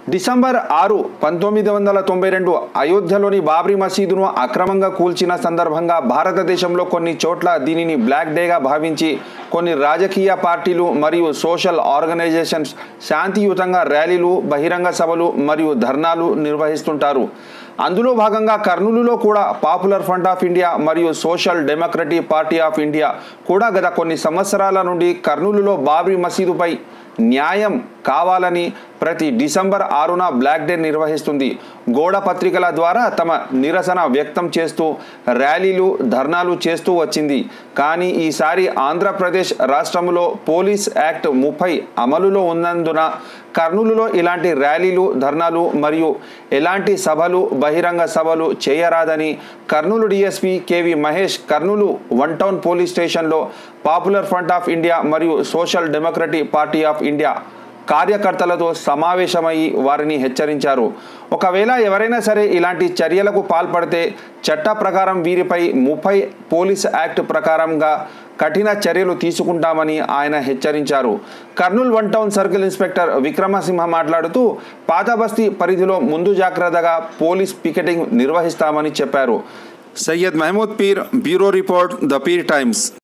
December ఆరు పంతొమ్మిది వందల తొంభై రెండు అయోధ్యలోని బాబ్రీ మసీదును అక్రమంగా కూల్చిన సందర్భంగా భారతదేశంలో కొన్ని చోట్ల దీనిని బ్లాక్ డేగా భావించి కొన్ని రాజకీయ పార్టీలు మరియు సోషల్ ఆర్గనైజేషన్స్ శాంతియుతంగా ర్యాలీలు బహిరంగ సభలు మరియు ధర్నాలు నిర్వహిస్తుంటారు అందులో భాగంగా కర్నూలులో కూడా పాపులర్ ఫ్రంట్ ఆఫ్ ఇండియా మరియు Social Democratic Party of India కూడా గత కొన్ని సంవత్సరాల నుండి కర్నూలులో బాబ్రీ మసీదుపై న్యాయం కావాలని ప్రతి డిసెంబర్ ఆరున బ్లాక్ డే నిర్వహిస్తుంది గోడ పత్రికల ద్వారా తమ నిరసన వ్యక్తం చేస్తూ ర్యాలీలు ధర్నాలు చేస్తూ వచ్చింది కానీ ఈసారి ఆంధ్రప్రదేశ్ రాష్ట్రంలో పోలీస్ యాక్ట్ ముప్పై అమలులో ఉన్నందున కర్నూలులో ఇలాంటి ర్యాలీలు ధర్నాలు మరియు ఎలాంటి సభలు బహిరంగ సభలు చేయరాదని Kurnool DSP KV Mahesh Kurnool one town police స్టేషన్లో పాపులర్ ఫ్రంట్ ఆఫ్ ఇండియా మరియు Social Democratic Party of India కార్యకర్తలతో సమావేశమై వారిని హెచ్చరించారు ఒకవేళ ఎవరైనా సరే ఇలాంటి చర్యలకు పాల్పడితే చట్ట ప్రకారం వీరిపై ముప్పై పోలీస్ యాక్ట్ ప్రకారంగా కఠిన చర్యలు తీసుకుంటామని ఆయన హెచ్చరించారు Kurnool one town circle inspector Vikramasimha మాట్లాడుతూ పాత బస్తీ పరిధిలో ముందు జాగ్రత్తగా పోలీస్ పికెటింగ్ నిర్వహిస్తామని చెప్పారు Syed Mahmood Peer bureau report the Peer times